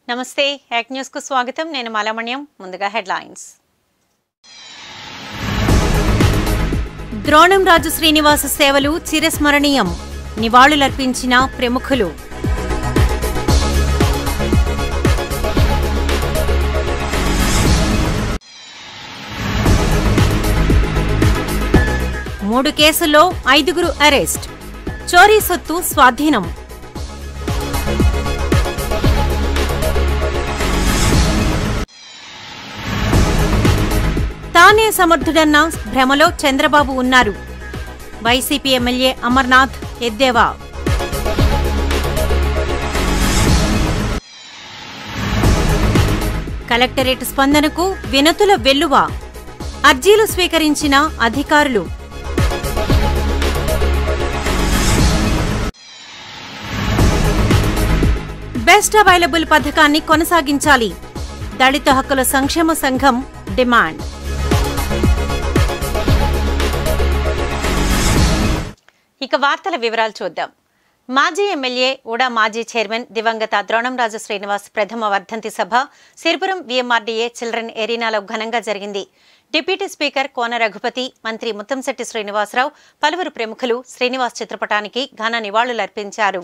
నమస్తే యాక్ న్యూస్ కు స్వాగతం నేను మలమణ్యం ముందుగా హెడ్లైన్స్ ద్రోణం రాజు శ్రీనివాస సేవలు చిరస్మరణీయం నివాళులర్పించిన ప్రముఖులు మూడు కేసుల్లో ఐదుగురు అరెస్ట్ చోరీ సొత్తు స్వాధీనం తానే సమర్థుడన్న భ్రమలో చంద్రబాబు ఉన్నారు వైసీపీ ఎమ్మెల్యే అమర్నాథ్ ఎద్దేవా కలెక్టరేట్ స్పందనకు వినతుల వెల్లువ అర్జీలు స్వీకరించిన అధికారులు బెస్ట్ అవైలబుల్ పథకాన్ని కొనసాగించాలి దళిత హక్కుల సంక్షేమ సంఘం డిమాండ్ ఇక వార్తల వివరాలు చూద్దాం మాజీ ఎమ్మెల్యే ఉడా మాజీ చైర్మన్ దివంగత ద్రోణంరాజు శ్రీనివాస్ ప్రథమ వర్ధంతి సభ సిరిపురం వీఎంఆర్డీఏ చిల్డ్రన్ ఎరీనాలో ఘనంగా జరిగింది డిప్యూటీ స్పీకర్ కోన రఘుపతి మంత్రి ముత్తంశెట్టి శ్రీనివాసరావు పలువురు ప్రముఖులు శ్రీనివాస్ చిత్రపటానికి ఘన నివాళులర్పించారు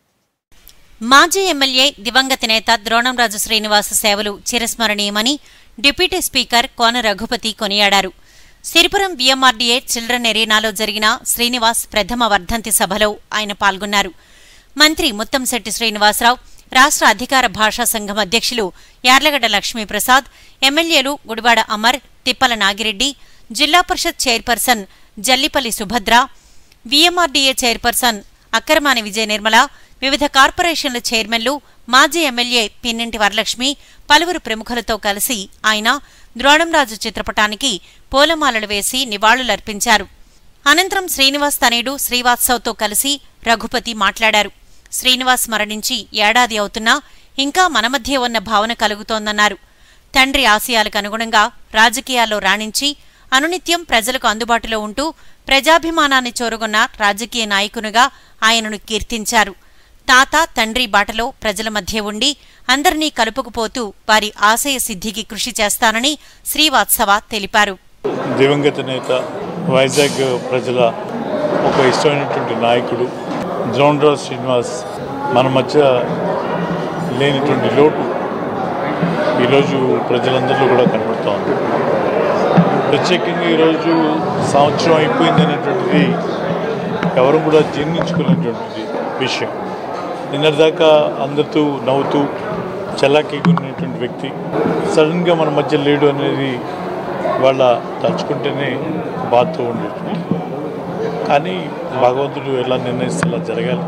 మాజీ ఎమ్మెల్యే దివంగత నేత ద్రోణంరాజు శ్రీనివాస సేవలు చిరస్మరణీయమని డిప్యూటీ స్పీకర్ కోన రఘుపతి కొనియాడారు సిరిపురం బీఎంఆర్డీఏ చిల్డ్రన్ ఎరీనాలో జరిగిన శ్రీనివాస్ ప్రథమ వర్ధంతి సభలో ఆయన పాల్గొన్నారు మంత్రి ముత్తంశెట్టి శ్రీనివాసరావు రాష్ట్ర అధికార భాషా సంఘం అధ్యక్షులు యార్లగడ్డ లక్ష్మీప్రసాద్ ఎమ్మెల్యేలు Gudivada Amar Tippala Nagireddy Zilla Parishad chairperson Jallipalli Subhadra VMRDA chairperson Akkaramani Vijaya Nirmala వివిధ కార్పొరేషన్ల చైర్మన్లు మాజీ ఎమ్మెల్యే పిన్నింటి వరలక్ష్మి పలువురు ప్రముఖులతో కలిసి ఆయన ద్రోణంరాజు చిత్రపటానికి పూలమాలలు వేసి నివాళులర్పించారు అనంతరం శ్రీనివాస్ తనేడు శ్రీవాత్సవ్తో కలిసి రఘుపతి మాట్లాడారు శ్రీనివాస్ మరణించి ఏడాది అవుతున్నా ఇంకా మన మధ్య ఉన్న భావన కలుగుతోందన్నారు తండ్రి ఆశయాలకు అనుగుణంగా రాజకీయాల్లో రాణించి అనునిత్యం ప్రజలకు అందుబాటులో ఉంటూ ప్రజాభిమానాన్ని చూరగొన్న రాజకీయ నాయకునిగా ఆయనను కీర్తించారు తాత తండ్రి బాటలో ప్రజల మధ్య ఉండి అందరినీ కలుపుకుపోతూ వారి ఆశయ సిద్ధికి కృషి చేస్తానని శ్రీవాత్సవ తెలిపారు దివంగత నేత వైజాగ్ ప్రజల ఒక ఇష్టమైనటువంటి నాయకుడు ద్రోణరాజ్ శ్రీనివాస్ మన మధ్య లేనటువంటి లోటు ఈరోజు ప్రజలందరిలో కూడా కనబడుతోంది ప్రత్యేకంగా ఈరోజు సంవత్సరం అయిపోయింది అనేటువంటిది ఎవరు కూడా జీర్ణించుకునేటువంటిది విషయం నిన్నటిదాకా అందరితో నవ్వుతూ చల్లాకిగా ఉన్నటువంటి వ్యక్తి సడన్గా మన మధ్య లేడు అనేది వాళ్ళ తలుచుకుంటేనే బాధతో ఉండేటువంటి కానీ భగవంతుడు ఎలా నిర్ణయిస్తే అలా జరగాలి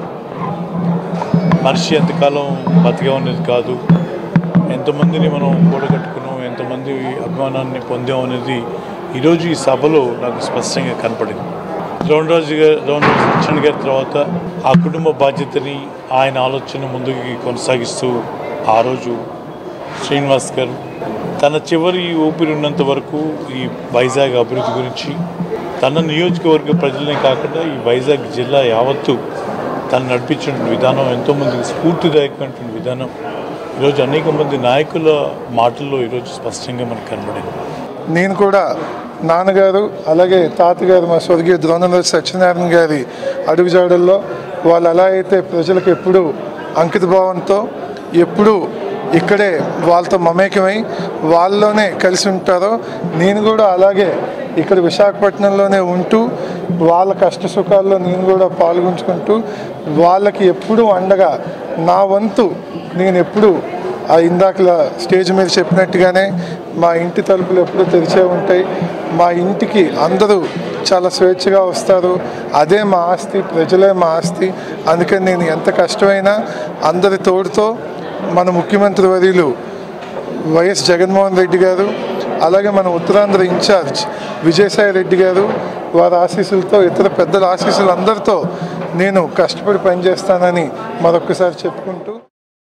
మనిషి ఎంతకాలం బతికాం అనేది కాదు ఎంతమందిని మనం కూడగట్టుకున్నాం ఎంతమంది అభిమానాన్ని పొందాం అనేది ఈరోజు ఈ సభలో నాకు స్పష్టంగా కనపడింది ద్రోణరాజు గారు ద్రోణరాజు లక్ష్మణ్ గారి తర్వాత ఆ కుటుంబ బాధ్యతని ఆయన ఆలోచన ముందుకు కొనసాగిస్తూ ఆ రోజు శ్రీనివాస్ గారు తన చివరి ఊపిరి ఉన్నంత వరకు ఈ వైజాగ్ అభివృద్ధి గురించి తన నియోజకవర్గ ప్రజలనే కాకుండా ఈ వైజాగ్ జిల్లా యావత్తు తను నడిపించిన విధానం ఎంతోమందికి స్ఫూర్తిదాయకమైనటువంటి విధానం ఈరోజు అనేక మంది నాయకుల మాటల్లో ఈరోజు స్పష్టంగా మనకు కనబడింది నేను కూడా నాన్నగారు అలాగే తాతగారు మా స్వర్గీయ ద్రోణరాజు సత్యనారాయణ గారి అడుగుజాడల్లో వాళ్ళు ఎలా అయితే ప్రజలకు ఎప్పుడూ అంకిత భావంతో ఎప్పుడూ ఇక్కడే వాళ్ళతో మమేకమై వాళ్ళలోనే కలిసి ఉంటారో నేను కూడా అలాగే ఇక్కడ విశాఖపట్నంలోనే ఉంటూ వాళ్ళ కష్ట సుఖాల్లో నేను కూడా పాల్గొంచుకుంటూ వాళ్ళకి ఎప్పుడూ అండగా నా వంతు నేను ఎప్పుడు ఆ ఇందాకల స్టేజ్ మీద చెప్పినట్టుగానే మా ఇంటి తలుపులు ఎప్పుడూ తెరిచే ఉంటాయి మా ఇంటికి అందరూ చాలా స్వేచ్ఛగా వస్తారు అదే మా ఆస్తి ప్రజలే మా ఆస్తి అందుకని నేను ఎంత కష్టమైనా అందరి తోడుతో మన ముఖ్యమంత్రి వర్యులు వైఎస్ జగన్మోహన్ రెడ్డి గారు అలాగే మన ఉత్తరాంధ్ర ఇన్ఛార్జ్ విజయసాయి రెడ్డి గారు వారి ఆశీస్సులతో ఇతర పెద్దల ఆశీస్సులు అందరితో నేను కష్టపడి పనిచేస్తానని మరొకసారి చెప్పుకుంటూ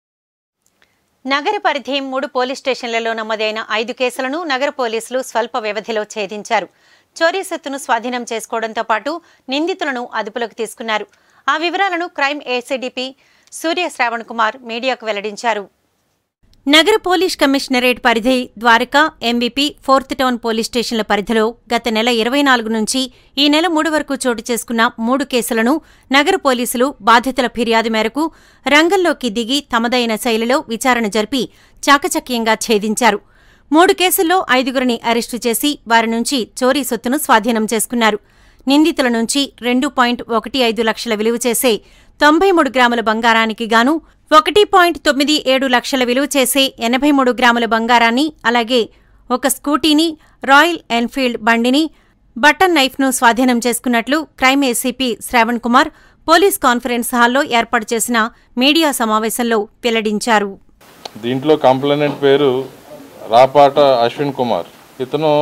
నగర పరిధి మూడు పోలీస్ స్టేషన్లలో నమోదైన ఐదు కేసులను నగర పోలీసులు స్వల్ప వ్యవధిలో ఛేదించారు చోరీ సొత్తును స్వాధీనం చేసుకోవడంతో పాటు నిందితులను అదుపులోకి తీసుకున్నారు ఆ వివరాలను క్రైమ్ ఏసీడీపీ సూర్య శ్రావణ్ కుమార్ మీడియాకు వెల్లడించారు నగర పోలీస్ కమిషనరేట్ పరిధి Dwaraka MBP fourth town police స్టేషన్ల పరిధిలో గత నెల ఇరవై నాలుగు నుంచి ఈ నెల మూడు వరకు చోటు చేసుకున్న మూడు కేసులను నగర పోలీసులు బాధితుల ఫిర్యాదు మేరకు రంగంలోకి దిగి తమదైన శైలిలో విచారణ జరిపి చాకచక్యంగా ఛేదించారు మూడు కేసుల్లో ఐదుగురిని అరెస్టు చేసి వారి నుంచి చోరీ సొత్తును స్వాధీనం చేసుకున్నారు నిందితుల నుంచి రెండు పాయింట్ ఒకటి ఐదు లక్షల విలువ చేసే తొంభై మూడు గ్రాముల బంగారానికి గాను ఒకటి పాయింట్ తొమ్మిది ఏడు లక్షల విలువ చేసే ఎనభై మూడు గ్రాముల బంగారాన్ని అలాగే ఒక స్కూటీని రాయల్ ఎన్ఫీల్డ్ బండిని బటన్ నైఫ్ను స్వాధీనం చేసుకున్నట్లు crime ACP Sravan Kumar police conference హాల్లో ఏర్పాటు చేసిన మీడియా సమావేశంలో వెల్లడించారు దీంట్లో కంప్లైనెంట్ పేరు రాపాట అశ్విన్ కుమార్ ఇతను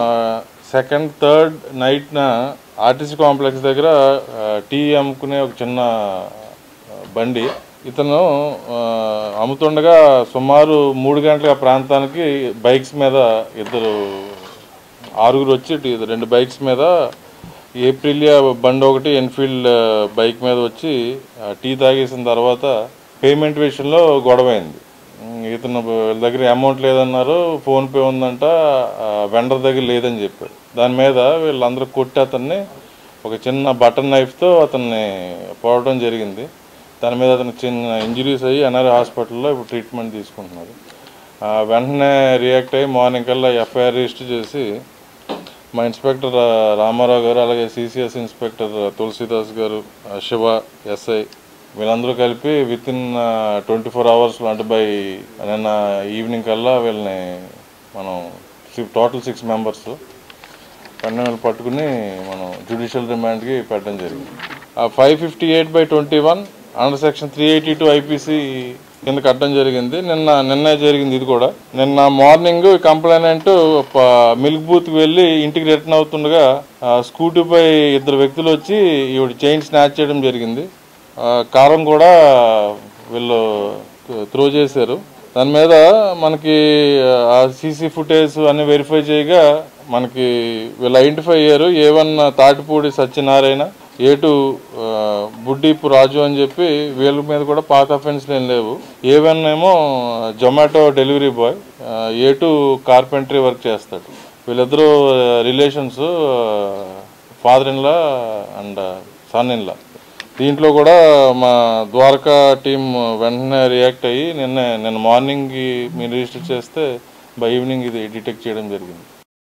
సెకండ్ థర్డ్ నైట్న ఆర్టీసీ కాంప్లెక్స్ దగ్గర ఆ, టీ అమ్ముకునే ఒక చిన్న ఆ, బండి ఇతను ఆ, అమ్ముతుండగా సుమారు మూడు గంటల ప్రాంతానికి బైక్స్ మీద ఇద్దరు ఆరుగురు వచ్చి టీ- రెండు బైక్స్ మీద ఏప్రిలియా బండి ఒకటి ఎన్ఫీల్డ్ ఆ, బైక్ మీద వచ్చి ఆ, టీ తాగేసిన తర్వాత పేమెంట్ విషయంలో గొడవైంది ఉమ్, ఇతను వీళ్ళ దగ్గర అమౌంట్ లేదన్నారు ఫోన్పే ఉందంట ఆ, వెండర్ దగ్గర లేదని చెప్పారు దాని మీద వీళ్ళందరూ కొట్టి అతన్ని ఒక చిన్న బటన్ నైఫ్తో అతన్ని పోవడం జరిగింది దాని మీద అతనికి చిన్న ఇంజరీస్ అయ్యి ఎన్ఆర్ హాస్పిటల్లో ఇప్పుడు ట్రీట్మెంట్ తీసుకుంటున్నారు ఆ, వెంటనే రియాక్ట్ అయ్యి మార్నింగ్ కల్లా ఎఫ్ఐఆర్ రిజిస్టర్ చేసి మా ఇన్స్పెక్టర్ ఆ, రామారావు గారు అలాగే సిసిఎస్ ఇన్స్పెక్టర్ తులసీదాస్ గారు ఆ, శివ ఎస్ఐ వీళ్ళందరూ కలిపి విత్ ఇన్ ట్వంటీ ఫోర్ అవర్స్లో అంటే బై నిన్న ఈవినింగ్ కల్లా వీళ్ళని మనం టోటల్ సిక్స్ మెంబర్స్ పన్నెండు పట్టుకుని మనం జ్యుడిషియల్ రిమాండ్కి పెట్టడం జరిగింది ఆ five fifty eight by twenty one under section three eighty two IPC కింద కట్టడం జరిగింది నిన్న నిన్న జరిగింది ఇది కూడా నిన్న మార్నింగ్ కంప్లైనెంట్ మిల్క్ బూత్కి వెళ్ళి ఇంటికి రిటర్న్ అవుతుండగా ఆ, స్కూటీపై ఇద్దరు వ్యక్తులు వచ్చి ఈవిడ చైన్ స్నాచ్ చేయడం జరిగింది ఆ, కారం కూడా వీళ్ళు త్రో చేశారు దాని మీద మనకి ఆ సీసీ ఫుటేజ్ అన్ని వెరిఫై చేయగా మనకి వీళ్ళు ఐడెంటిఫై అయ్యారు A one Tatipudi Satyanarayana A two ఆ, బుడ్డీపు రాజు అని చెప్పి వీళ్ళ మీద కూడా పాత అఫెన్స్లు ఏం లేవు ఏ వన్ ఏమో Zomato delivery boy A two carpentry work చేస్తాడు వీళ్ళిద్దరూ relations father in law and son in law దీంట్లో కూడా మా ద్వారకా టీం వెంటనే రియాక్ట్ అయ్యి నిన్న నిన్న మార్నింగ్ మీరు రిజిస్టర్ చేస్తే బై ఈవినింగ్ ఇది డిటెక్ట్ చేయడం జరిగింది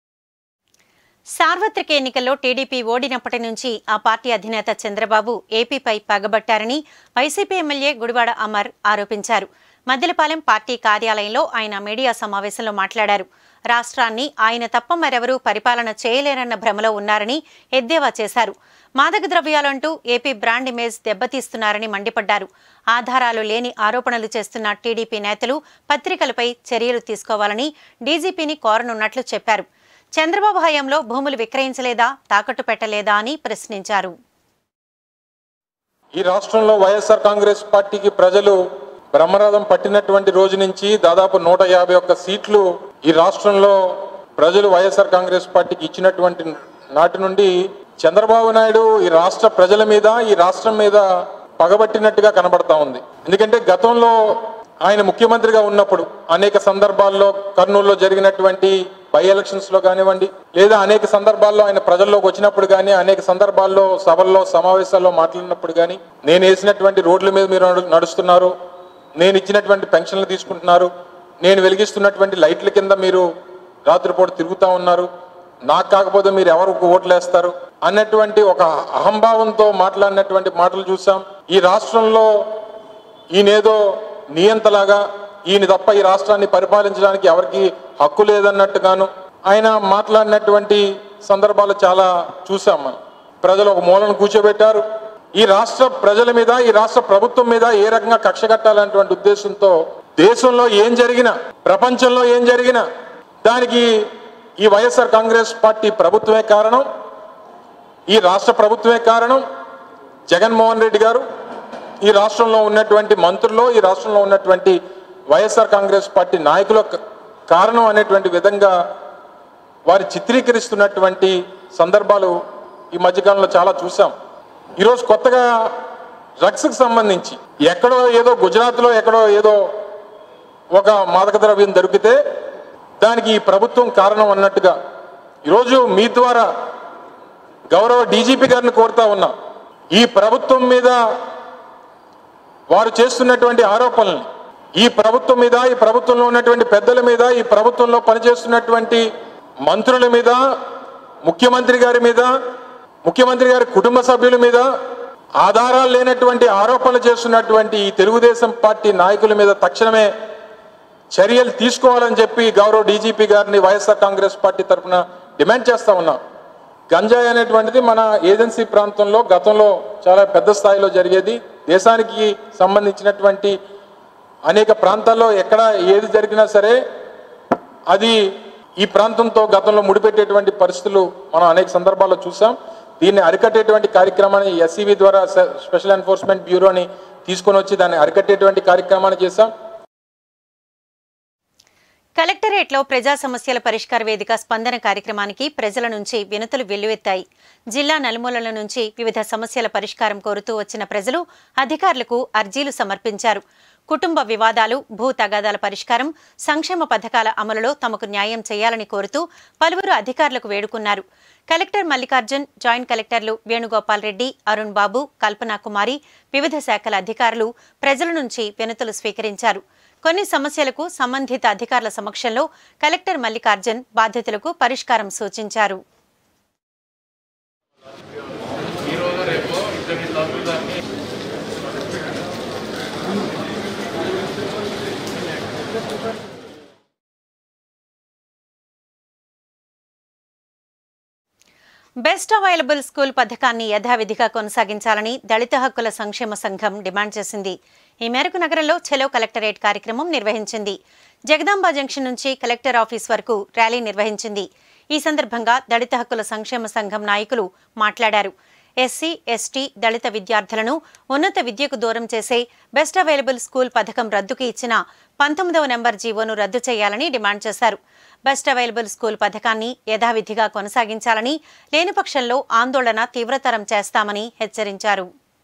సార్వత్రిక ఎన్నికల్లో టీడీపీ ఓడినప్పటి నుంచి ఆ పార్టీ అధినేత చంద్రబాబు ఏపీపై పగబట్టారని వైసీపీ ఎమ్మెల్యే గుడివాడ అమర్ ఆరోపించారు మద్దెలపాలెం పార్టీ కార్యాలయంలో ఆయన మీడియా సమావేశంలో మాట్లాడారు రాష్ట్రాన్ని ఆయన తప్ప మరెవరూ పరిపాలన చేయలేరన్న భ్రమలో ఉన్నారని ఎద్దేవా చేశారు మాదక ద్రవ్యాలంటూ ఏపీ బ్రాండ్ ఇమేజ్ దెబ్బతీస్తున్నారని మండిపడ్డారు ఆధారాలు లేని ఆరోపణలు చేస్తున్న టీడీపీ నేతలు పత్రికలపై చర్యలు తీసుకోవాలని డీజీపీని కోరనున్నట్లు చెప్పారు చంద్రబాబు హయాంలో భూములు విక్రయించలేదా తాకట్టు పెట్టలేదా అని ప్రశ్నించారు ఈ రాష్ట్రంలో వైఎస్ఆర్ కాంగ్రెస్ పార్టీకి ప్రజలు బ్రహ్మరథం పట్టినటువంటి రోజు నుంచి దాదాపు నూట యాభై ఒక్క సీట్లు ఈ రాష్ట్రంలో ప్రజలు వైఎస్ఆర్ కాంగ్రెస్ పార్టీకి ఇచ్చినటువంటి నాటి నుండి చంద్రబాబు నాయుడు ఈ రాష్ట్ర ప్రజల మీద ఈ రాష్ట్రం మీద పగబట్టినట్టుగా కనబడతా ఉంది ఎందుకంటే గతంలో ఆయన ముఖ్యమంత్రిగా ఉన్నప్పుడు అనేక సందర్భాల్లో కర్నూలులో జరిగినటువంటి బై ఎలక్షన్స్ లో కానివ్వండి లేదా అనేక సందర్భాల్లో ఆయన ప్రజల్లోకి వచ్చినప్పుడు కానీ అనేక సందర్భాల్లో సభల్లో సమావేశాల్లో మాట్లాడినప్పుడు కానీ నేను వేసినటువంటి రోడ్ల మీద మీరు నడు- నడుస్తున్నారు నేను ఇచ్చినటువంటి పెన్షన్లు తీసుకుంటున్నారు నేను వెలిగిస్తున్నటువంటి లైట్ల కింద మీరు రాత్రిపూట తిరుగుతూ ఉన్నారు నాకు కాకపోతే మీరు ఎవరికి ఓట్లు వేస్తారు అన్నటువంటి ఒక అహంభావంతో మాట్లాడినటువంటి మాటలు చూసాం ఈ రాష్ట్రంలో ఈయనేదో నియంతలాగా ఈయన తప్ప ఈ రాష్ట్రాన్ని పరిపాలించడానికి ఎవరికి హక్కు లేదన్నట్టుగాను ఆయన మాట్లాడినటువంటి సందర్భాలు చాలా చూసాం మనం ప్రజలు ఒక మూలను కూర్చోబెట్టారు ఈ రాష్ట్ర ప్రజల మీద ఈ రాష్ట్ర ప్రభుత్వం మీద ఏ రకంగా కక్ష కట్టాలనేటువంటి ఉద్దేశంతో దేశంలో ఏం జరిగినా ప్రపంచంలో ఏం జరిగినా దానికి ఈ వైఎస్ఆర్ కాంగ్రెస్ పార్టీ ప్రభుత్వమే కారణం ఈ రాష్ట్ర ప్రభుత్వమే కారణం జగన్మోహన్ రెడ్డి గారు ఈ రాష్ట్రంలో ఉన్నటువంటి మంత్రులు ఈ రాష్ట్రంలో ఉన్నటువంటి వైఎస్ఆర్ కాంగ్రెస్ పార్టీ నాయకుల క- కారణం అనేటువంటి విధంగా వారు చిత్రీకరిస్తున్నటువంటి సందర్భాలు ఈ మధ్యకాలంలో చాలా చూసాం ఈరోజు కొత్తగా డ్రగ్స్కి సంబంధించి ఎక్కడో ఏదో గుజరాత్లో ఎక్కడో ఏదో ఒక మాదక ద్రవ్యం దొరికితే దానికి ఈ ప్రభుత్వం కారణం అన్నట్టుగా ఈరోజు మీ ద్వారా గౌరవ డీజీపీ గారిని కోరుతా ఉన్నా ఈ ప్రభుత్వం మీద వారు చేస్తున్నటువంటి ఆరోపణల్ని ఈ ప్రభుత్వం మీద ఈ ప్రభుత్వంలో ఉన్నటువంటి పెద్దల మీద ఈ ప్రభుత్వంలో పనిచేస్తున్నటువంటి మంత్రుల మీద ముఖ్యమంత్రి గారి మీద ముఖ్యమంత్రి గారి కుటుంబ సభ్యుల మీద ఆధారాలు లేనటువంటి ఆరోపణలు చేస్తున్నటువంటి ఈ తెలుగుదేశం పార్టీ నాయకుల మీద తక్షణమే చర్యలు తీసుకోవాలని చెప్పి గౌరవ డీజీపీ గారిని వైఎస్ఆర్ కాంగ్రెస్ పార్టీ తరఫున డిమాండ్ చేస్తా ఉన్నాం గంజాయి అనేటువంటిది మన ఏజెన్సీ ప్రాంతంలో గతంలో చాలా పెద్ద స్థాయిలో జరిగేది దేశానికి సంబంధించినటువంటి అనేక ప్రాంతాల్లో ఎక్కడ ఏది జరిగినా సరే అది ఈ ప్రాంతంతో గతంలో ముడిపెట్టేటువంటి పరిస్థితులు మనం అనేక సందర్భాల్లో చూసాం దీన్ని అరికట్టేటువంటి కార్యక్రమాన్ని ఎస్సీబీ ద్వారా స- స్పెషల్ ఎన్ఫోర్స్మెంట్ బ్యూరోని తీసుకొని వచ్చి దాన్ని అరికట్టేటువంటి కార్యక్రమాన్ని చేశాం కలెక్టరేట్లో ప్రజా సమస్యల పరిష్కార వేదిక స్పందన కార్యక్రమానికి ప్రజల నుంచి వినతులు వెల్లువెత్తాయి జిల్లా నలుమూలల నుంచి వివిధ సమస్యల పరిష్కారం కోరుతూ వచ్చిన ప్రజలు అధికారులకు అర్జీలు సమర్పించారు కుటుంబ వివాదాలు భూ తగాదాల పరిష్కారం సంక్షేమ పథకాల అమలులో తమకు న్యాయం చేయాలని కోరుతూ పలువురు అధికారులకు వేడుకున్నారు కలెక్టర్ మల్లికార్జున్ జాయింట్ కలెక్టర్లు వేణుగోపాల్ రెడ్డి అరుణ్ బాబు కల్పనా కుమారి వివిధ శాఖల అధికారులు ప్రజల నుంచి వినతులు స్వీకరించారు కొన్ని సమస్యలకు సంబంధిత అధికారుల సమక్షంలో కలెక్టర్ మల్లికార్జున్ బాధితులకు పరిష్కారం సూచించారు బెస్ట్ అవైలబుల్ స్కూల్ పథకాన్ని యథావిధిగా కొనసాగించాలని దళిత హక్కుల సంక్షేమ సంఘం డిమాండ్ చేసింది ఈ మేరకు నగరంలో చెలో కలెక్టరేట్ కార్యక్రమం నిర్వహించింది జగదాంబ జంక్షన్ నుంచి కలెక్టర్ ఆఫీస్ వరకు ర్యాలీ నిర్వహించింది ఈ సందర్భంగా దళిత హక్కుల సంక్షేమ సంఘం నాయకులు మాట్లాడారు ఎస్సీ ఎస్టీ దళిత విద్యార్థులను ఉన్నత విద్యకు దూరం చేసే బెస్ట్ అవైలబుల్ స్కూల్ పథకం రద్దుకి ఇచ్చిన పంతొమ్మిదవ నెంబర్ జీవోను రద్దు చేయాలని డిమాండ్ చేశారు బెస్ట్ అవైలబుల్ స్కూల్ పథకాన్ని యథావిధిగా కొనసాగించాలని లేని పక్షంలో ఆందోళన తీవ్రతరం చేస్తామని హెచ్చరించారు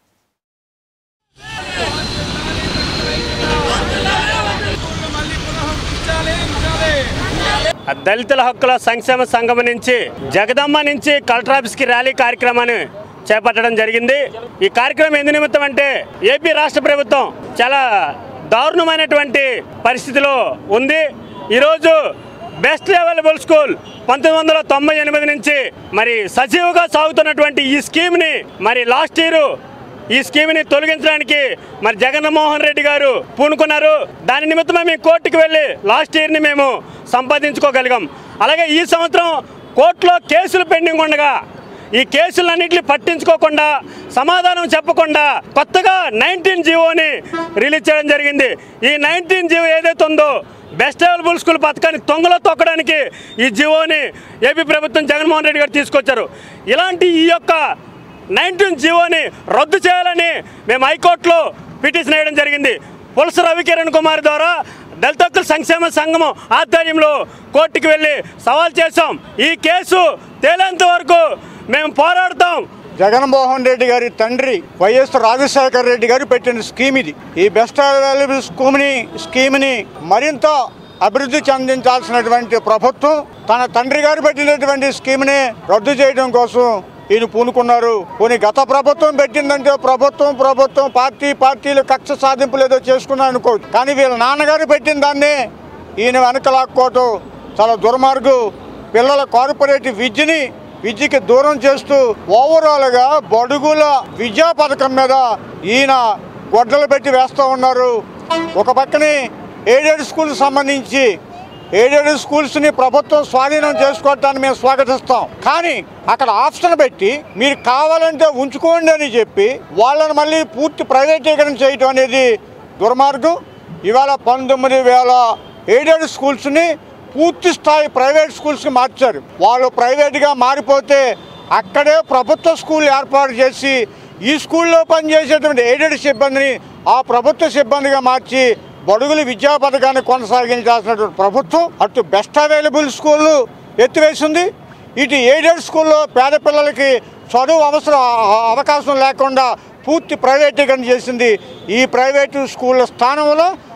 దళితుల హక్కుల సంక్షేమ సంఘం నుంచి జగదమ్మ నుంచి కలెక్టర్ ఆఫీస్కి ర్యాలీ కార్యక్రమాన్ని చేపట్టడం జరిగింది ఈ కార్యక్రమం ఎందు నిమిత్తం అంటే ఏపీ రాష్ట్ర ప్రభుత్వం చాలా దారుణమైనటువంటి పరిస్థితిలో ఉంది ఈరోజు బెస్ట్ అవైలబుల్ స్కూల్ పంతొమ్మిది వందల తొంభై ఎనిమిది నుంచి మరి సజీవుగా సాగుతున్నటువంటి ఈ స్కీమ్ని మరి లాస్ట్ ఇయర్ ఈ స్కీమ్ని తొలగించడానికి మరి జగన్మోహన్ రెడ్డి గారు పూనుకున్నారు దాని నిమిత్తమే మేము కోర్టుకు వెళ్ళి లాస్ట్ ఇయర్ని మేము సంపాదించుకోగలిగాం అలాగే ఈ సంవత్సరం కోర్టులో కేసులు పెండింగ్ ఉండగా ఈ కేసులన్నింటినీ పట్టించుకోకుండా సమాధానం చెప్పకుండా కొత్తగా నైన్టీన్ జీవోని రిలీజ్ చేయడం జరిగింది ఈ నైన్టీన్ జీవో ఏదైతే ఉందో బెస్ట్ అవైలబుల్ స్కూల్ పథకాన్ని తొంగలో తొక్కడానికి ఈ జీవోని ఏపీ ప్రభుత్వం జగన్మోహన్ రెడ్డి గారు తీసుకొచ్చారు ఇలాంటి ఈ యొక్క నైన్టీన్ జీవోని రద్దు చేయాలని మేము హైకోర్టులో పిటిషన్ వేయడం జరిగింది పులస రవికిరణ్ కుమార్ ద్వారా దళిత హక్కుల సంక్షేమ సంఘం ఆధ్వర్యంలో కోర్టుకు వెళ్ళి సవాల్ చేశాం ఈ కేసు తేలేంత వరకు మేము పోరాడతాం జగన్మోహన్ రెడ్డి గారి తండ్రి వైఎస్ రాజశేఖర రెడ్డి గారు పెట్టిన స్కీమ్ ఇది ఈ బెస్ట్ అవైలబుల్ స్కీమ్ని స్కీమ్ని మరింత అభివృద్ధి చెందించాల్సినటువంటి ప్రభుత్వం తన తండ్రి గారు పెట్టినటువంటి స్కీమ్ని రద్దు చేయడం కోసం ఈయన పూనుకున్నారు పోనీ గత ప్రభుత్వం పెట్టిందంటే ప్రభుత్వం ప్రభుత్వం పార్టీ పార్టీలు కక్ష సాధింపులు ఏదో చేసుకున్నా అనుకోవచ్చు కానీ వీళ్ళ నాన్నగారు పెట్టిన దాన్ని ఈయన వెనక లాక్కోవటం చాలా దుర్మార్గం పిల్లల కార్పొరేటివ్ విద్యని విద్యకి దూరం చేస్తూ ఓవరాల్గా బడుగుల విద్యా పథకం మీద ఈయన గొడ్డలు పెట్టి వేస్తూ ఉన్నారు ఒక పక్కనే ఎయిడెడ్ స్కూల్ సంబంధించి ఎయిడెడ్ స్కూల్స్ని ప్రభుత్వం స్వాధీనం చేసుకోవటాన్ని మేము స్వాగతిస్తాం కానీ అక్కడ ఆప్షన్ పెట్టి మీరు కావాలంటే ఉంచుకోండి అని చెప్పి వాళ్ళని మళ్ళీ పూర్తి ప్రైవేటీకరణ చేయటం అనేది దుర్మార్గం ఇవాళ పంతొమ్మిది వేల ఎయిడెడ్ స్కూల్స్ని పూర్తి స్థాయి ప్రైవేట్ స్కూల్స్కి మార్చారు వాళ్ళు ప్రైవేట్గా మారిపోతే అక్కడే ప్రభుత్వ స్కూల్ ఏర్పాటు చేసి ఈ స్కూల్లో పనిచేసేటువంటి ఎయిడెడ్ సిబ్బందిని ఆ ప్రభుత్వ సిబ్బందిగా మార్చి బడుగుల విద్యా పథకాన్ని కొనసాగించాల్సినటువంటి ప్రభుత్వం అటు బెస్ట్ అవైలబుల్ స్కూళ్ళు ఎత్తివేసింది ఇటు ఎయిడెడ్ స్కూల్లో పేద పిల్లలకి చదువు అవసరం అవకాశం లేకుండా పూర్తి ప్రైవేటీకరణ చేసింది ఈ ప్రైవేటు స్కూళ్ళ స్థానంలో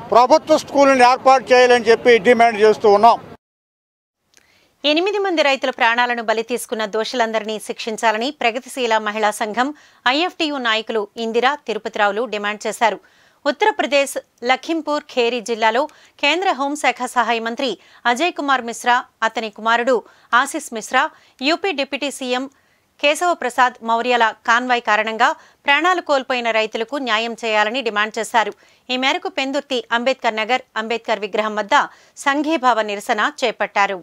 ప్రభుత్వ స్కూళ్ళని ఏర్పాటు చేయాలని చెప్పి డిమాండ్ చేస్తూ ఉన్నాం ఎనిమిది మంది రైతుల ప్రాణాలను బలి తీసుకున్న దోషులందరినీ శిక్షించాలని ప్రగతిశీల మహిళా సంఘం ఐఎఫ్టియు నాయకులు ఇందిరా తిరుపతిరావులు డిమాండ్ చేశారు ఉత్తరప్రదేశ్ లఖింపూర్ ఖేరీ జిల్లాలో కేంద్ర హోంశాఖ సహాయ మంత్రి అజయ్ కుమార్ మిశ్రా అతని కుమారుడు Ashish Mishra UP deputy CM Keshava Prasad మౌర్యల కాన్వాయ్ కారణంగా ప్రాణాలు కోల్పోయిన రైతులకు న్యాయం చేయాలని డిమాండ్ చేశారు ఈ మేరకు పెందుర్తి అంబేద్కర్ నగర్ అంబేద్కర్ విగ్రహం వద్ద సంఘీభావ నిరసన చేపట్టారు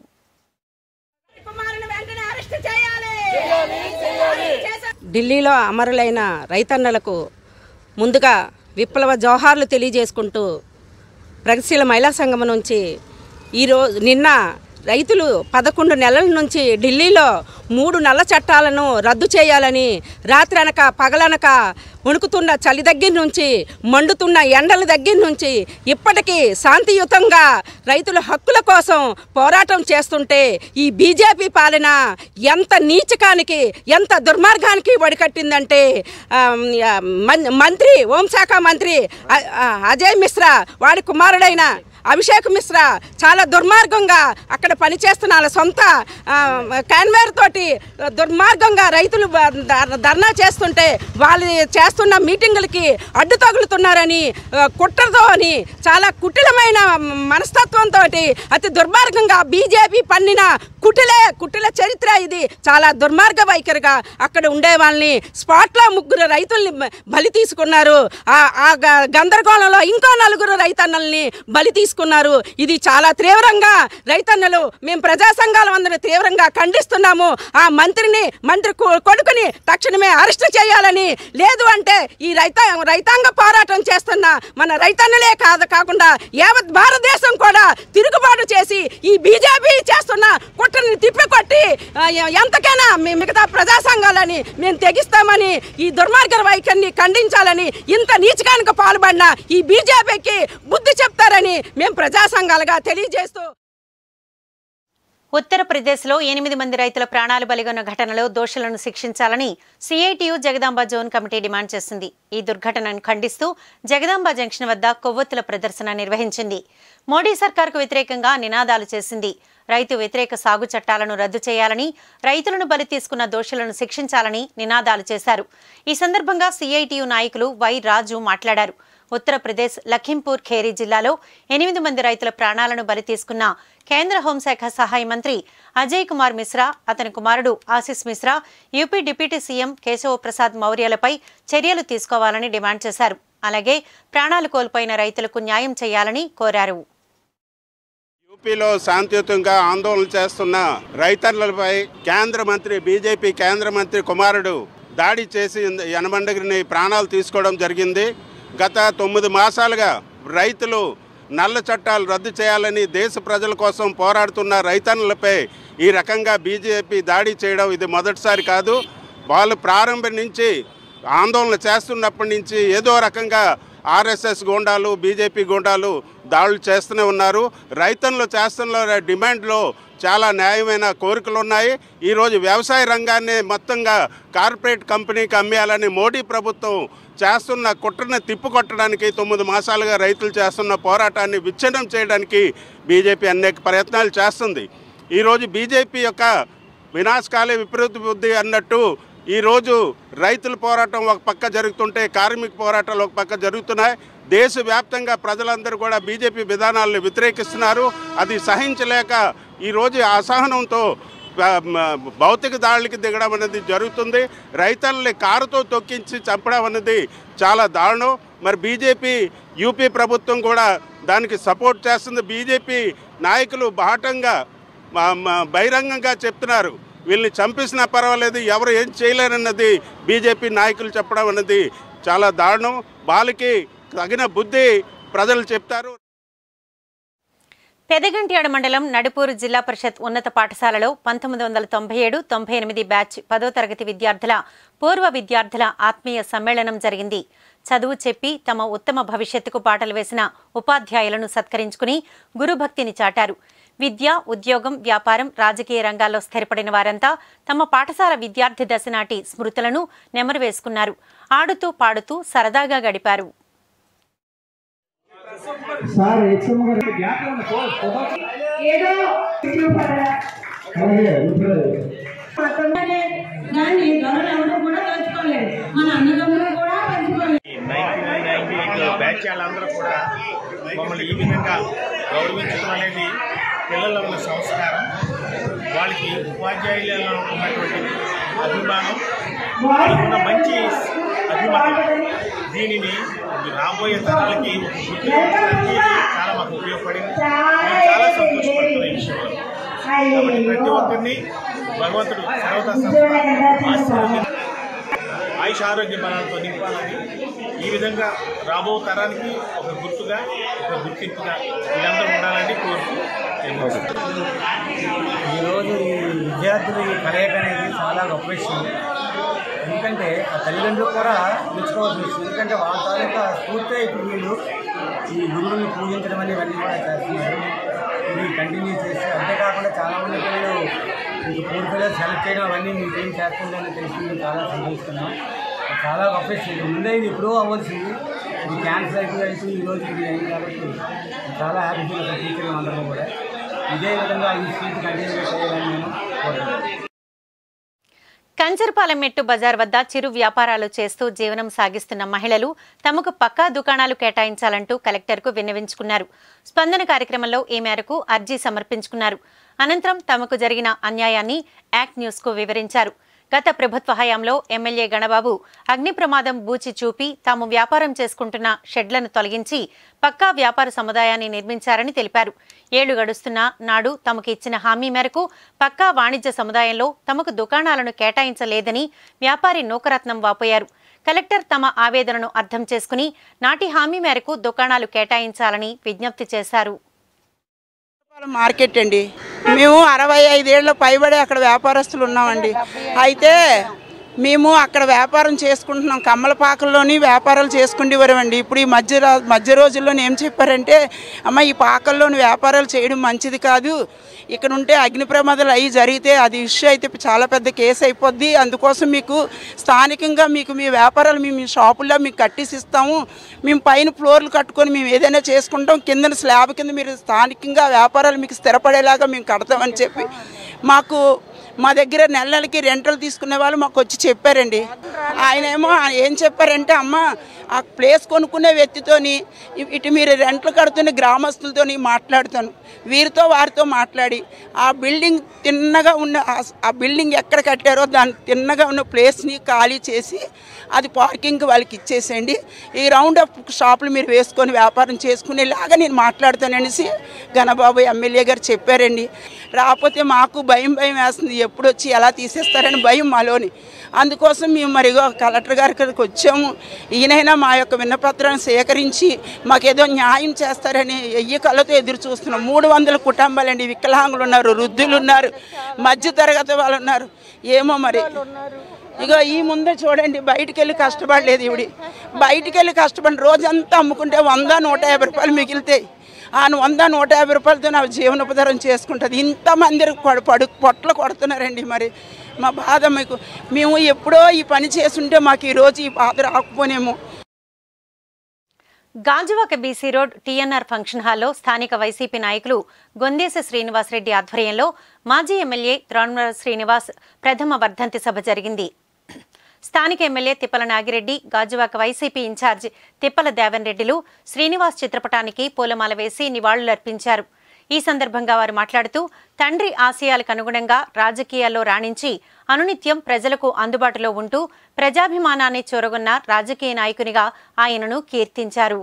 ఢిల్లీలో అమరులైన రైతన్నలకు ముందుగా విప్లవ జోహార్లు తెలియజేసుకుంటూ ప్రగతిశీల మహిళా సంఘం నుంచి ఈరోజు నిన్న రైతులు పదకొండు నెలల నుంచి ఢిల్లీలో మూడు నల్ల చట్టాలను రద్దు చేయాలని రాత్రనక పగలనక వణుకుతున్న చలి దగ్గర నుంచి మండుతున్న ఎండల దగ్గర నుంచి ఇప్పటికీ శాంతియుతంగా రైతుల హక్కుల కోసం పోరాటం చేస్తుంటే ఈ బీజేపీ పాలన ఎంత నీచకానికి ఎంత దుర్మార్గానికి వడికట్టిందంటే ఆమ్, ఆ, మం- మంత్రి హోంశాఖ మంత్రి అ- ఆ, అజయ్ మిశ్రా వాడి కుమారుడైన అభిషేక్ మిశ్రా చాలా దుర్మార్గంగా అక్కడ పనిచేస్తున్న వాళ్ళ సొంత క్యాన్వేర్ తోటి దుర్మార్గంగా రైతులు బ- ధర్- ధర్నా చేస్తుంటే వాళ్ళు చేస్తున్న మీటింగులకి అడ్డు తగులుతున్నారని ఆ, కుట్రతో అని చాలా కుటిలమైన మనస్తత్వంతో అతి దుర్మార్గంగా బీజేపీ పన్నిన కుటిలే కుటిల చరిత్ర ఇది చాలా దుర్మార్గ వైఖరిగా అక్కడ ఉండే వాళ్ళని స్పాట్లో ముగ్గురు రైతుల్ని బ- బలి తీసుకున్నారు ఆ- ఆ గ- గందరగోళంలో ఇంకో నలుగురు రైతన్నల్ని బలి తీసుకున్నారు ఇది చాలా తీవ్రంగా రైతన్నలు మేము ప్రజా సంఘాల అందరూ తీవ్రంగా ఖండిస్తున్నాము ఆ మంత్రిని మంత్రి కొ- కొడుకుని తక్షణమే అరెస్ట్ చేయాలని లేదు అంటే ఈ రైత రైతాంగ పోరాటం చేస్తున్న మన రైతన్నలే కాదు కాకుండా యావత్ భారతదేశం కూడా తిరుగుబాటు చేసి ఈ బీజేపీ చేస్తున్న కుట్రని తిప్పికొట్టి ఆ, ఎ- ఎంతకైనా మీ- మిగతా ప్రజా సంఘాలని మేము తెగిస్తామని ఈ దుర్మార్గ వైఖరిని ఖండించాలని ఇంత నీచకానికి పాల్పడిన ఈ బీజేపీకి బుద్ధి చెప్తారని మేము ప్రజా సంఘాలుగా తెలియజేస్తూ ఉత్తరప్రదేశ్లో ఎనిమిది మంది రైతుల ప్రాణాలు బలిగొన్న ఘటనలో దోషులను శిక్షించాలని CITU Jagadamba zone committee demand చేసింది ఈ దుర్ఘటనను ఖండిస్తూ జగదాంబ జంక్షన్ వద్ద కొవ్వొత్తుల ప్రదర్శన నిర్వహించింది మోడీ సర్కార్కు వ్యతిరేకంగా నినాదాలు చేసింది రైతు వ్యతిరేక సాగు చట్టాలను రద్దు చేయాలని రైతులను బలి తీసుకున్న దోషులను శిక్షించాలని నినాదాలు చేశారు ఈ సందర్భంగా సిఐటియు నాయకులు వై రాజు మాట్లాడారు ఉత్తరప్రదేశ్ లఖింపూర్ ఖేరీ జిల్లాలో ఎనిమిది మంది రైతుల ప్రాణాలను బలి తీసుకున్న కేంద్ర హోంశాఖ సహాయ మంత్రి అజయ్ కుమార్ మిశ్రా అతని కుమారుడు Ashish Mishra UP deputy CM Keshava Prasad మౌర్యలపై చర్యలు తీసుకోవాలని డిమాండ్ చేశారు అలాగే ప్రాణాలు కోల్పోయిన రైతులకు న్యాయం చేయాలని కోరారు యూపీలో శాంతియుతంగా ఆందోళన చేస్తున్న రైతన్నలపై కేంద్ర మంత్రి బీజేపీ కేంద్ర మంత్రి కుమారుడు దాడి చేసి యనమండగిరిని ప్రాణాలు తీసుకోవడం జరిగింది గత తొమ్మిది మాసాలుగా రైతులు నల్ల చట్టాలు రద్దు చేయాలని దేశ ప్రజల కోసం పోరాడుతున్న రైతన్నలపై ఈ రకంగా బీజేపీ దాడి చేయడం ఇది మొదటిసారి కాదు వాళ్ళు ప్రారంభం నుంచి ఆందోళన చేస్తున్నప్పటి నుంచి ఏదో రకంగా ఆర్ఎస్ఎస్ గూండాలు బీజేపీ గూండాలు దాడులు చేస్తూనే ఉన్నారు రైతన్నులు చేస్తున్న డిమాండ్లో చాలా న్యాయమైన కోరికలు ఉన్నాయి ఈరోజు వ్యవసాయ రంగాన్ని మొత్తంగా కార్పొరేట్ కంపెనీకి అమ్మేయాలని మోడీ ప్రభుత్వం చేస్తున్న కుట్రను తిప్పుకొట్టడానికి తొమ్మిది మాసాలుగా రైతులు చేస్తున్న పోరాటాన్ని విచ్ఛిన్నం చేయడానికి బీజేపీ అనేక ప్రయత్నాలు చేస్తుంది ఈరోజు బీజేపీ యొక్క వినాశకాలే విపరీత బుద్ధి అన్నట్టు ఈరోజు రైతుల పోరాటం ఒక పక్క జరుగుతుంటే కార్మిక పోరాటాలు ఒక పక్క జరుగుతున్నాయి దేశవ్యాప్తంగా ప్రజలందరూ కూడా బీజేపీ విధానాలను వ్యతిరేకిస్తున్నారు అది సహించలేక ఈరోజు అసహనంతో ఆ, మ, భౌతిక దాడులకి దిగడం అనేది జరుగుతుంది రైతుల్ని కారుతో తొక్కించి చంపడం అనేది చాలా దారుణం మరి బీజేపీ యూపీ ప్రభుత్వం కూడా దానికి సపోర్ట్ చేస్తుంది బీజేపీ నాయకులు బాటంగా మా- మా బహిరంగంగా చెప్తున్నారు వీళ్ళని చంపేసినా పర్వాలేదు ఎవరు ఏం చేయలేరన్నది బీజేపీ నాయకులు చెప్పడం అన్నది చాలా దారుణం వాళ్ళకి తగిన బుద్ధి ప్రజలు చెప్తారు పెదగంట్యాడ మండలం నడుపూరు జిల్లా పరిషత్ ఉన్నత పాఠశాలలో పంతొమ్మిది వందల తొంభై ఏడు తొంభై ఎనిమిది బ్యాచ్ పదో తరగతి విద్యార్థుల పూర్వ విద్యార్థుల ఆత్మీయ సమ్మేళనం జరిగింది చదువు చెప్పి తమ ఉత్తమ భవిష్యత్తుకు పాటలు వేసిన ఉపాధ్యాయులను సత్కరించుకుని గురుభక్తిని చాటారు విద్య ఉద్యోగం వ్యాపారం రాజకీయ రంగాల్లో స్థిరపడిన వారంతా తమ పాఠశాల విద్యార్థి దశ నాటి స్మృతులను నెమరు వేసుకున్నారు ఆడుతూ పాడుతూ సరదాగా గడిపారు సార్ హెచ్ఎం గారు గ్యాప్ ఏదో అలాగే ఇప్పుడు దాన్ని గౌరవం ఎవరు కూడా పంచుకోలేదు మన అన్నదమ్ములు కూడా పంచుకోలేదు నైన్టీన్ నైన్టీ ఎయిట్ బ్యాచ్ వాళ్ళందరూ కూడా మమ్మల్ని ఈ విధంగా గౌరవించడం అనేది పిల్లల్లో ఉన్న సంస్కారం వాళ్ళకి ఉపాధ్యాయులలో ఉన్నటువంటి అభిమానం వాళ్ళకు ఉన్న మంచి అభిమానం దీనిని రాబోయే తరాలకి ఒక గుర్తుగా ఉంచడానికి ఇది చాలా మాకు ఉపయోగపడింది మేము చాలా సంతోషపడుతున్నాం ఈ విషయంలో కాబట్టి ప్రతి ఒక్కరిని భగవంతుడు సర్వత ఆశీర్వదించి ఆయుష ఆరోగ్య బలాలతో నింపాలని ఈ విధంగా రాబో తరానికి ఒక గుర్తుగా ఒక గుర్తింపుగా వీళ్ళందరూ ఉండాలని కోరుతూ ఈరోజు ఈ విద్యార్థులు ఈ కలయిక అనేది చాలా గొప్ప విషయం ఎందుకంటే ఆ తల్లిదండ్రులు కూడా మెచ్చుకోవాల్సిన విషయం ఎందుకంటే వాళ్ళ తాలూకా స్ఫూర్తి ఇప్పుడు వీళ్ళు ఈ గురువులను పూజించడం అనేది ఇవన్నీ కూడా చేస్తున్నారు ఇది కంటిన్యూ చేసి అంతేకాకుండా చాలామంది పిల్లలు మీకు పూర్తి పిల్లలు సెలెక్ట్ చేయడం అవన్నీ మీకు ఏం చేస్తుందని తెలిసి మేము చాలా సంతోషిస్తున్నాం అది చాలా గొప్ప విషయం ఇది ముందే ఇది ఎప్పుడో అవ్వాల్సింది ఇది క్యాన్సర్ అయిపోయి అయిపోయి ఈ రోజు ఇది అయింది కాబట్టి చాలా హ్యాపీ ఫీల్ అవుతాం టీచర్లు అందరం కూడా ఇదే విధంగా ఈ స్కూల్ కంటిన్యూ చేయాలని నేను కోరుతున్నాను కంచరపాలెం మెట్టు బజార్ వద్ద చిరు వ్యాపారాలు చేస్తూ జీవనం సాగిస్తున్న మహిళలు తమకు పక్కా దుకాణాలు కేటాయించాలంటూ కలెక్టర్కు విన్నవించుకున్నారు స్పందన కార్యక్రమంలో ఈ మేరకు అర్జీ సమర్పించుకున్నారు అనంతరం తమకు జరిగిన అన్యాయాన్ని యాక్ట్ న్యూస్కు వివరించారు గత ప్రభుత్వ హయాంలో ఎమ్మెల్యే గణబాబు అగ్ని ప్రమాదం బూచి చూపి తాము వ్యాపారం చేసుకుంటున్న షెడ్లను తొలగించి పక్కా వ్యాపార సముదాయాన్ని నిర్మించారని తెలిపారు ఏళ్లు గడుస్తున్నా నాడు తమకు ఇచ్చిన హామీ మేరకు పక్కా వాణిజ్య సముదాయంలో తమకు దుకాణాలను కేటాయించలేదని వ్యాపారి నూకరత్నం వాపోయారు కలెక్టర్ తమ ఆవేదనను అర్థం చేసుకుని నాటి హామీ మేరకు దుకాణాలు కేటాయించాలని విజ్ఞప్తి చేశారు మార్కెట్ అండి మేము అరవై ఐదేళ్ళ పైబడి అక్కడ వ్యాపారస్తులు ఉన్నామండి అయితే మేము అక్కడ వ్యాపారం చేసుకుంటున్నాం కమ్మలపాకల్లోని వ్యాపారాలు చేసుకుండేవారమండి ఇప్పుడు ఈ మధ్య రా- మధ్య రోజుల్లో ఏం చెప్పారంటే అమ్మ ఈ పాకల్లోని వ్యాపారాలు చేయడం మంచిది కాదు ఇక్కడ ఉంటే అగ్ని ప్రమాదాలు అవి జరిగితే అది ఇష్యూ అయితే చాలా పెద్ద కేసు అయిపోద్ది అందుకోసం మీకు స్థానికంగా మీకు మీ వ్యాపారాలు మేము మీ షాపుల్లో మీకు కట్టేసి ఇస్తాము మేము పైన ఫ్లోర్లు కట్టుకొని మేము ఏదైనా చేసుకుంటాం కింద స్లాబ్ కింద మీరు స్థానికంగా వ్యాపారాలు మీకు స్థిరపడేలాగా మేము కడతామని చెప్పి మాకు మా దగ్గర నెల నెలకి రెంటలు తీసుకునే వాళ్ళు మాకు వచ్చి చెప్పారండి ఆయన ఏమో ఏం చెప్పారంటే అమ్మ ఆ ప్లేస్ కొనుక్కునే వ్యక్తితోని ఇ- ఇటు మీరు రెంట్లు కడుతున్న గ్రామస్తులతోని మాట్లాడుతాను వీరితో వారితో మాట్లాడి ఆ బిల్డింగ్ తిన్నగా ఉన్న ఆ- ఆ బిల్డింగ్ ఎక్కడ కట్టారో దాని తిన్నగా ఉన్న ప్లేస్ని ఖాళీ చేసి అది పార్కింగ్ వాళ్ళకి ఇచ్చేసేయండి ఈ రౌండ్ అప్ షాపులు మీరు వేసుకొని వ్యాపారం చేసుకునేలాగా నేను మాట్లాడుతాననేసి ఘనబాబు ఎమ్మెల్యే గారు చెప్పారండి రాకపోతే మాకు భయం భయం వేస్తుంది ఎప్పుడు వచ్చి ఎలా తీసేస్తారని భయం మాలోని అందుకోసం మేము మరిగో కలెక్టర్ గారి దగ్గరికి వచ్చాము ఈయనైనా మా యొక్క విన్నపత్రాన్ని సేకరించి మాకేదో న్యాయం చేస్తారని ఎయ్యి కళ్ళతో ఎదురు చూస్తున్నాం మూడు వందల కుటుంబాలండి వికలాంగులు ఉన్నారు వృద్ధులు ఉన్నారు మధ్య తరగతి వాళ్ళు ఉన్నారు ఏమో మరి ఇగో ఈ ముందే చూడండి బయటికి వెళ్ళి కష్టపడలేదు ఇవిడి బయటికి వెళ్ళి కష్టపడి రోజంతా అమ్ముకుంటే వంద నూట యాభై రూపాయలు మిగిలితాయి ఆ వంద నూట యాభై రూపాయలతో నా జీవనోపధారం చేసుకుంటుంది ఇంతమంది కొడ- పడు పొట్లు కొడుతున్నారండి మరి మా బాధ మీకు మేము ఎప్పుడో ఈ పని చేసుంటే మాకు ఈరోజు ఈ బాధ రాకపోనేమో Gajuwaka BC road TNR function హాల్లో స్థానిక వైసీపీ నాయకులు గొందేశ శ్రీనివాసరెడ్డి ఆధ్వర్యంలో మాజీ ఎమ్మెల్యే త్రోణమల శ్రీనివాస్ ప్రథమ వర్ధంతి సభ జరిగింది స్థానిక MLA Tippala Nagireddy Gajuwaka YCP in charge Tippala Devan రెడ్డిలు శ్రీనివాస్ చిత్రపటానికి పూలమాల వేసి నివాళులర్పించారు ఈ సందర్భంగా వారు మాట్లాడుతూ తండ్రి ఆశయాలకు అనుగుణంగా రాజకీయాల్లో రాణించి అనునిత్యం ప్రజలకు అందుబాటులో ఉంటూ ప్రజాభిమానాన్ని చొరగొన్న రాజకీయ నాయకునిగా ఆయనను కీర్తించారు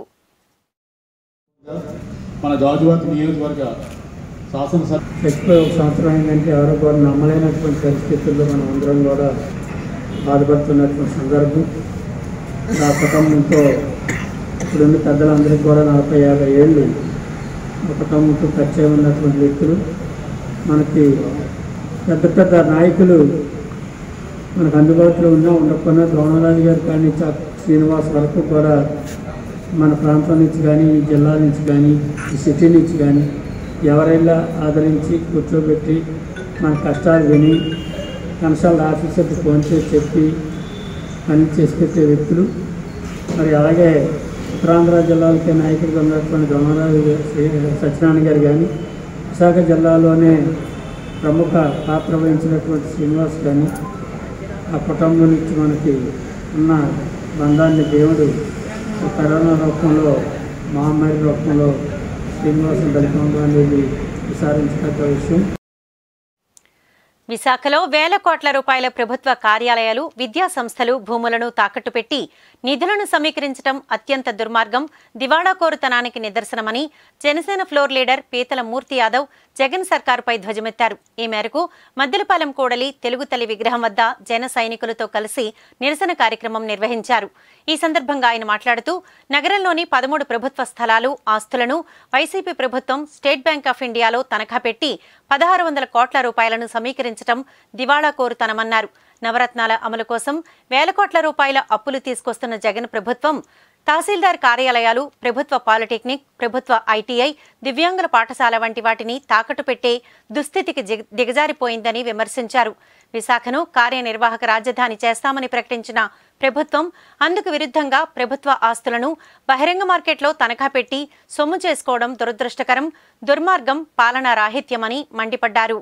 మన గాజువాక నియోజకవర్గ శాసనసభ చచ్చిపోయి ఒక సంవత్సరం అయిందంటే ఎవరు కూడా నమ్మలేనటువంటి పరిస్థితుల్లో మనం అందరం కూడా బాధపడుతున్నటువంటి సందర్భం నా కుటుంబంతో ఇప్పుడున్న పెద్దలందరికీ కూడా నలభై యాభై ఏళ్ళు ఆ కుటుంబంతో పరిచయం ఉన్నటువంటి వ్యక్తులు మనకి పెద్ద పెద్ద నాయకులు మనకు అందుబాటులో ఉన్నా ఉండకపోయినా ద్రోణరాజు గారి కాడి నుంచి ఆ శ్రీనివాస్ వరకు కూడా మన ప్రాంతం నుంచి కానీ ఈ జిల్లా నుంచి కానీ ఈ సిటీ నుంచి కానీ ఎవరైనా ఆదరించి కూర్చోబెట్టి మన కష్టాలు విని కన్సల్ట్ ఆఫీసర్కి ఫోన్ చేసి చెప్పి పని చేసి పెట్టే వ్యక్తులు మరి అలాగే ఉత్తరాంధ్ర జిల్లాలకే నాయకుడిగా ఉన్నటువంటి దొంగరాజు సత్యనారాయణ గారు కానీ విశాఖ జిల్లాలోనే ప్రముఖ పాత్ర వహించినటువంటి శ్రీనివాస్ కానీ ఆ కుటుంబం నుంచి మనకి ఉన్న బంధాన్ని దేవుడు ఈ కరోనా రూపంలో మహమ్మారి రూపంలో శ్రీనివాసం దళితం అనేది విచారించదగ్గ విషయం విశాఖలో వేల కోట్ల రూపాయల ప్రభుత్వ కార్యాలయాలు విద్యా సంస్థలు భూములను తాకట్టు పెట్టి నిధులను సమీకరించడం అత్యంత దుర్మార్గం దివాళాకోరుతనానికి నిదర్శనమని జనసేన ఫ్లోర్ లీడర్ పీతల మూర్తి యాదవ్ జగన్ సర్కారుపై ధ్వజమెత్తారు ఈ మేరకు మద్దెలపాలెం కూడలి తెలుగు తల్లి విగ్రహం వద్ద జన సైనికులతో కలిసి నిరసన కార్యక్రమం నిర్వహించారు ఈ సందర్భంగా ఆయన మాట్లాడుతూ నగరంలోని పదమూడు ప్రభుత్వ స్థలాలు ఆస్తులను వైసీపీ ప్రభుత్వం స్టేట్ బ్యాంక్ ఆఫ్ ఇండియాలో తనఖా పెట్టి పదహారు వందల కోట్ల రూపాయలను సమీకరించడం దివాళా కోరుతనమన్నారు నవరత్నాల అమలు కోసం వేల కోట్ల రూపాయల అప్పులు తీసుకొస్తున్న జగన్ ప్రభుత్వం తహసీల్దార్ కార్యాలయాలు ప్రభుత్వ పాలిటెక్నిక్ ప్రభుత్వ ఐటీఐ దివ్యాంగుల పాఠశాల వంటి వాటిని తాకట్టు పెట్టే దుస్థితికి జిగ- దిగజారిపోయిందని విమర్శించారు విశాఖను కార్యనిర్వాహక రాజధాని చేస్తామని ప్రకటించిన ప్రభుత్వం అందుకు విరుద్ధంగా ప్రభుత్వ ఆస్తులను బహిరంగ మార్కెట్లో తనఖా పెట్టి సొమ్ము చేసుకోవడం దురదృష్టకరం దుర్మార్గం పాలనా రాహిత్యమని మండిపడ్డారు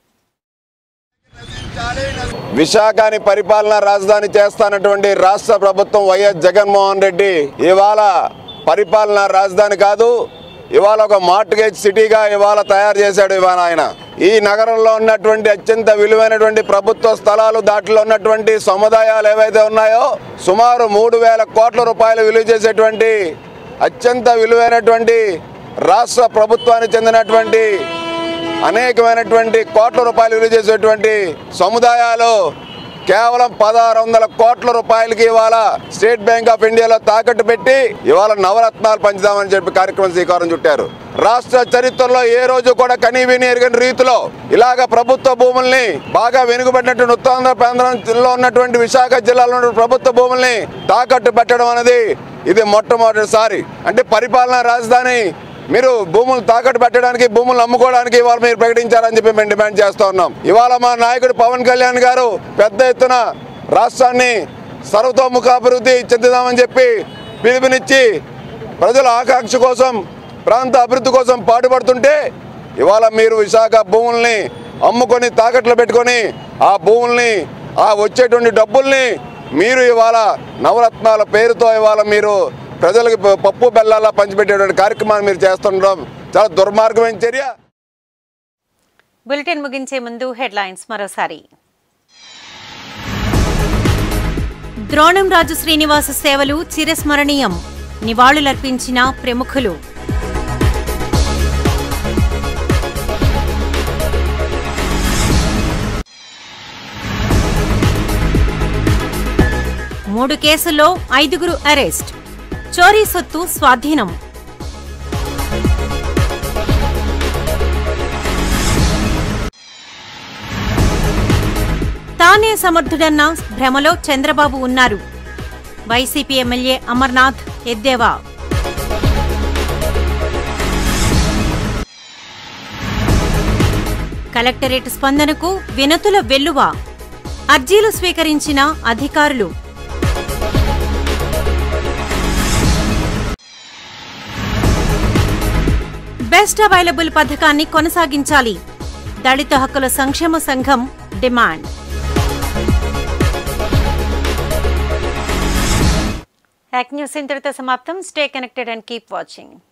విశాఖని పరిపాలనా రాజధాని చేస్తానటువంటి రాష్ట్ర ప్రభుత్వం వైఎస్ జగన్మోహన్ రెడ్డి ఇవాళ పరిపాలనా రాజధాని కాదు ఇవాళ ఒక మార్ట్గేజ్ సిటీగా ఇవాళ తయారు చేశాడు ఇవాళ ఆయన ఈ నగరంలో ఉన్నటువంటి అత్యంత విలువైనటువంటి ప్రభుత్వ స్థలాలు దాంట్లో ఉన్నటువంటి సముదాయాలు ఏవైతే ఉన్నాయో సుమారు మూడు వేల కోట్ల రూపాయలు విలువ చేసేటువంటి అత్యంత విలువైనటువంటి రాష్ట్ర ప్రభుత్వానికి చెందినటువంటి అనేకమైనటువంటి కోట్ల రూపాయలు విలువ చేసేటువంటి సముదాయాలు కేవలం పదహారు వందల కోట్ల రూపాయలకి ఇవాళ స్టేట్ బ్యాంక్ ఆఫ్ ఇండియాలో తాకట్టు పెట్టి ఇవాళ నవరత్నాలు పంచుదామని చెప్పి కార్యక్రమం శ్రీకారం చుట్టారు రాష్ట్ర చరిత్రలో ఏ రోజు కూడా కనీ విని ఎరగని రీతిలో ఇలాగ ప్రభుత్వ భూముల్ని బాగా వెనుకబడినటువంటి ఉత్తరాంధ్ర ప్రాంతంలో ఉన్నటువంటి విశాఖ జిల్లాలో ఉన్న ప్రభుత్వ భూముల్ని తాకట్టు పెట్టడం అనేది ఇది మొట్టమొదటిసారి అంటే పరిపాలనా రాజధాని మీరు భూములు తాకట్టు పెట్టడానికి భూములు అమ్ముకోవడానికి ఇవాళ మీరు ప్రకటించారని చెప్పి మేము డిమాండ్ చేస్తా ఉన్నాం ఇవాళ మా నాయకుడు పవన్ కళ్యాణ్ గారు పెద్ద ఎత్తున రాష్ట్రాన్ని సర్వతోముఖాభివృద్ధి చెందుదామని చెప్పి పిలుపునిచ్చి ప్రజల ఆకాంక్ష కోసం ప్రాంత అభివృద్ధి కోసం పాటుపడుతుంటే ఇవాళ మీరు విశాఖ భూముల్ని అమ్ముకొని తాకట్లు పెట్టుకొని ఆ భూముల్ని ఆ వచ్చేటువంటి డబ్బుల్ని మీరు ఇవాళ నవరత్నాల పేరుతో ఇవాళ మీరు ప్రజలకు ప- పప్పు బెల్లాలా పంచిపెట్టేటువంటి కార్యక్రమాన్ని మీరు చేస్తుండడం చాలా దుర్మార్గమైన చర్య బులెటిన్ ముగించే ముందు హెడ్లైన్స్ మరోసారి ద్రోణం రాజు శ్రీనివాస సేవలు చిరస్మరణీయం నివాళులర్పించిన ప్రముఖులు మూడు కేసుల్లో ఐదుగురు అరెస్ట్ చోరీ సొత్తు స్వాధీనం తానే సమర్థుడన్న భ్రమలో చంద్రబాబు ఉన్నారు వైసీపీ ఎమ్మెల్యే అమర్నాథ్ ఎద్దేవా కలెక్టరేట్ స్పందనకు వినతుల వెల్లువ అర్జీలు స్వీకరించిన అధికారులు బెస్ట్ అవైలబుల్ పథకాన్ని కొనసాగించాలి దళిత హక్కుల సంక్షేమ సంఘం డిమాండ్ యాక్ న్యూస్ ఇంతటితో సమాప్తం stay connected and keep watching